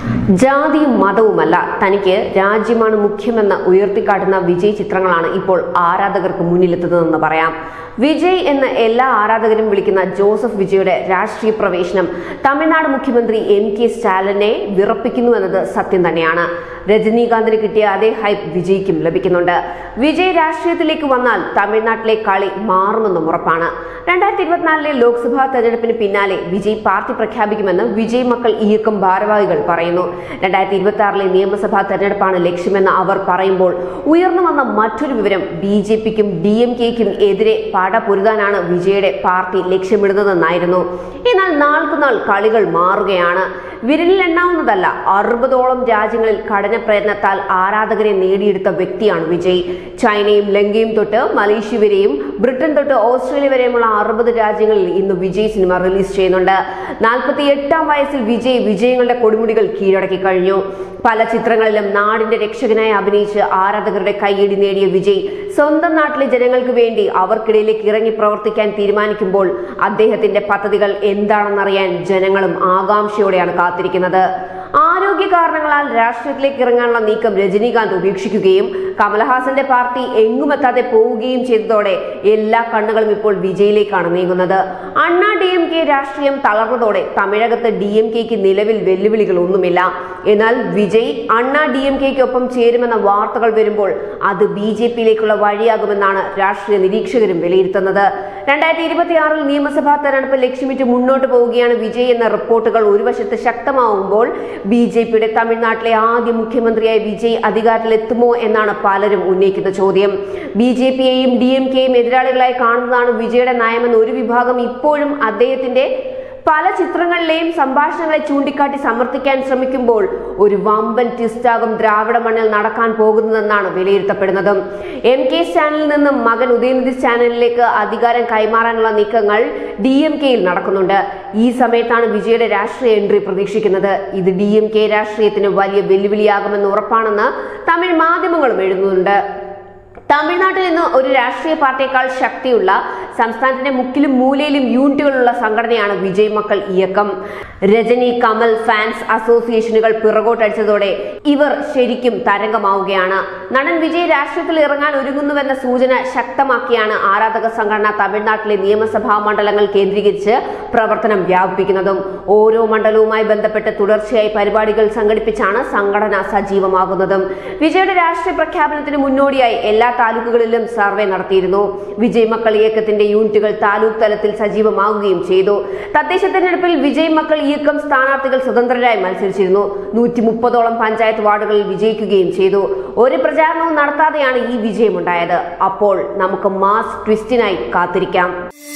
ജാതിയും മതവുമല്ല തനിക്ക് രാജ്യമാണ് മുഖ്യമെന്ന് ഉയർത്തിക്കാട്ടുന്ന വിജയ് ചിത്രങ്ങളാണ് ഇപ്പോൾ ആരാധകർക്ക് മുന്നിലെത്തുന്നതെന്ന് പറയാം വിജയ് എന്ന് എല്ലാ ആരാധകരും വിളിക്കുന്ന ജോസഫ് വിജയുടെ രാഷ്ട്രീയ പ്രവേശനം തമിഴ്നാട് മുഖ്യമന്ത്രി എം കെ സ്റ്റാലിനെ വിറപ്പിക്കുന്നു എന്നത് സത്യം തന്നെയാണ് രജനീകാന്തിന് കിട്ടിയ അതേ ഹൈപ്പ് വിജയ്ക്കും ലഭിക്കുന്നുണ്ട് വിജയ് രാഷ്ട്രീയത്തിലേക്ക് വന്നാൽ തമിഴ്നാട്ടിലെ കളി മാറുമെന്നും ഉറപ്പാണ് രണ്ടായിരത്തി ഇരുപത്തിനാലിലെ ലോക്സഭാ തെരഞ്ഞെടുപ്പിന് പിന്നാലെ വിജയ് പാർട്ടി പ്രഖ്യാപിക്കുമെന്ന് വിജയ് മക്കൾ ഇയക്കം ഭാരവാഹികൾ പറയുന്നു രണ്ടായിരത്തി ഇരുപത്തി ആറിലെ നിയമസഭാ തെരഞ്ഞെടുപ്പാണ് ലക്ഷ്യമെന്ന് അവർ പറയുമ്പോൾ ഉയർന്നു വന്ന മറ്റൊരു വിവരം ബി ജെ പിക്കും ഡി എം കെക്കും എതിരെ പട പൊരുതാനാണ് വിജയുടെ പാർട്ടി ലക്ഷ്യമിടുന്നതെന്നായിരുന്നു എന്നാൽ നാൾക്കുനാൾ കളികൾ മാറുകയാണ് വിരലിൽ എണ്ണാവുന്നതല്ല അറുപതോളം രാജ്യങ്ങളിൽ കഠിന പ്രയത്നത്താൽ ആരാധകരെ നേടിയെടുത്ത വ്യക്തിയാണ് വിജയ് ചൈനയും ലങ്കയും തൊട്ട് മലേഷ്യ വരെയും ബ്രിട്ടൻ തൊട്ട് ഓസ്ട്രേലിയ വരെയുമുള്ള അറുപത് രാജ്യങ്ങളിൽ ഇന്ന് വിജയ് സിനിമ റിലീസ് ചെയ്യുന്നുണ്ട് നാൽപ്പത്തി എട്ടാം വയസ്സിൽ വിജയ് വിജയങ്ങളുടെ കൊടുമുടികൾ കീഴടക്കി കഴിഞ്ഞു പല ചിത്രങ്ങളിലും നാടിന്റെ രക്ഷകനായി അഭിനയിച്ച് ആരാധകരുടെ കൈയടി നേടിയ വിജയ് സ്വന്തം നാട്ടിലെ ജനങ്ങൾക്ക് വേണ്ടി അവർക്കിടയിലേക്ക് ഇറങ്ങി പ്രവർത്തിക്കാൻ തീരുമാനിക്കുമ്പോൾ അദ്ദേഹത്തിന്റെ പദ്ധതികൾ എന്താണെന്നറിയാൻ ജനങ്ങളും ആകാംക്ഷയോടെയാണ് കാത്തിരിക്കുന്നത് ആരോഗ്യ കാരണങ്ങളാൽ രാഷ്ട്രീയത്തിലേക്ക് ഇറങ്ങാനുള്ള നീക്കം രജനീകാന്ത് ഉപേക്ഷിക്കുകയും കമലഹാസന്റെ പാർട്ടി എങ്ങുമെത്താതെ പോവുകയും ചെയ്തതോടെ എല്ലാ കണ്ണുകളും ഇപ്പോൾ വിജയിലേക്കാണ് നീങ്ങുന്നത് അണ്ണാ ഡി എം കെ രാഷ്ട്രീയം തളർന്നതോടെ തമിഴകത്ത് ഡി എം കെക്ക് നിലവിൽ വെല്ലുവിളികൾ ഒന്നുമില്ല എന്നാൽ വിജയ് അണ്ണാ ഡി എം കെക്കൊപ്പം ചേരുമെന്ന വാർത്തകൾ വരുമ്പോൾ അത് ബി ജെ പിയിലേക്കുള്ള വഴിയാകുമെന്നാണ് രാഷ്ട്രീയ നിരീക്ഷകരും വിലയിരുത്തുന്നത് രണ്ടായിരത്തി ഇരുപത്തിയാറിൽ നിയമസഭാ തെരഞ്ഞെടുപ്പ് ലക്ഷ്യമിട്ട് മുന്നോട്ട് പോവുകയാണ് വിജയ് എന്ന റിപ്പോർട്ടുകൾ ഒരു വശത്ത് ശക്തമാവുമ്പോൾ ബി ജെ പിയുടെ തമിഴ്നാട്ടിലെ ആദ്യ മുഖ്യമന്ത്രിയായ വിജയ് അധികാരത്തിലെത്തുമോ എന്നാണ് പലരും ഉന്നയിക്കുന്ന ചോദ്യം ബി ജെ പിയെയും ഡി എം കെയും എതിരാളികളായി കാണുന്നതാണ് വിജയുടെ നയമെന്ന് ഒരു വിഭാഗം ഇപ്പോഴും അദ്ദേഹത്തിന്റെ പല ചിത്രങ്ങളിലെയും സംഭാഷണങ്ങളെ ചൂണ്ടിക്കാട്ടി സമർത്ഥിക്കാൻ ശ്രമിക്കുമ്പോൾ ഒരു വമ്പൻ ട്വിസ്റ്റാകും ദ്രാവിഡ മണ്ണിൽ നടക്കാൻ പോകുന്നതെന്നാണ് വിലയിരുത്തപ്പെടുന്നത് എം കെ ചാനലിൽ നിന്നും മകൻ ഉദയനിധി ചാനലിലേക്ക് അധികാരം കൈമാറാനുള്ള നീക്കങ്ങൾ ഡി എം കെയിൽ നടക്കുന്നുണ്ട് ഈ സമയത്താണ് വിജയുടെ രാഷ്ട്രീയ എൻട്രി പ്രതീക്ഷിക്കുന്നത് ഇത് ഡി എം കെ രാഷ്ട്രീയത്തിന് വലിയ വെല്ലുവിളിയാകുമെന്ന് ഉറപ്പാണെന്ന് തമിഴ് മാധ്യമങ്ങളും എഴുതുന്നുണ്ട് തമിഴ്നാട്ടിൽ ഇന്ന് ഒരു രാഷ്ട്രീയ പാർട്ടിയേക്കാൾ ശക്തിയുള്ള സംസ്ഥാനത്തിന്റെ മുക്കിലും മൂലയിലും യൂണിറ്റുകളുള്ള സംഘടനയാണ് വിജയ് മക്കൾ ഇയക്കം രജനി കമൽ ഫാൻസ് അസോസിയേഷനുകൾ പിറകോട്ടടിച്ചതോടെ ഇവർ ശരിക്കും തരംഗമാവുകയാണ് നടൻ വിജയ് രാഷ്ട്രീയത്തിൽ ഇറങ്ങാൻ ഒരുങ്ങുന്നുവെന്ന സൂചന ശക്തമാക്കിയാണ് ആരാധക സംഘടന തമിഴ്നാട്ടിലെ നിയമസഭാ മണ്ഡലങ്ങൾ കേന്ദ്രീകരിച്ച് പ്രവർത്തനം വ്യാപിപ്പിക്കുന്നതും ഓരോ മണ്ഡലവുമായി ബന്ധപ്പെട്ട് തുടർച്ചയായി പരിപാടികൾ സംഘടിപ്പിച്ചാണ് സംഘടന സജീവമാകുന്നതും വിജയുടെ രാഷ്ട്രീയ പ്രഖ്യാപനത്തിന് മുന്നോടിയായി എല്ലാ താലൂക്കുകളിലും സർവേ നടത്തിയിരുന്നു വിജയ് മക്കൾ ഇയക്കത്തിന്റെ യൂണിറ്റുകൾ താലൂക്ക് തലത്തിൽ സജീവമാവുകയും ചെയ്തു തദ്ദേശ തെരഞ്ഞെടുപ്പിൽ വിജയ് മക്കൾ ഇയക്കം സ്ഥാനാർത്ഥികൾ സ്വതന്ത്രരായി മത്സരിച്ചിരുന്നു നൂറ്റി മുപ്പതോളം പഞ്ചായത്ത് വാർഡുകളിൽ വിജയിക്കുകയും ചെയ്തു ഒരു പ്രചാരണവും നടത്താതെയാണ് ഈ വിജയമുണ്ടായത് അപ്പോൾ നമുക്ക് മാസ് ട്വിസ്റ്റിനായി കാത്തിരിക്കാം